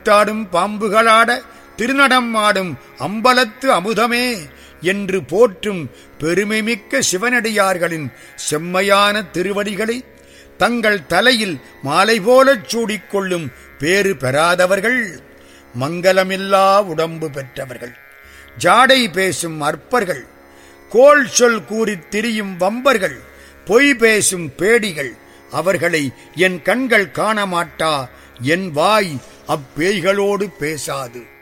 கூத்தாடும் பாம்புகளாட திருநடம் ஆடும் அம்பலத்து அமுதமே என்று போற்றும் பெருமைமிக்க சிவனடியார்களின் செம்மையான திருவடிகளை தங்கள் தலையில் மாலை போலச் சூடிக்கொள்ளும் பேறு பெறாதவர்கள் மங்கலமில்லா உடம்பு பெற்றவர்கள் ஜாடை பேசும் அற்பர்கள் கோல் சொல் கூறித் திரியும் வம்பர்கள் பொய் பேசும் பேடிகள் அவர்களை என் கண்கள் காண மாட்டா என் வாய் அப்பேய்களோடு பேசாது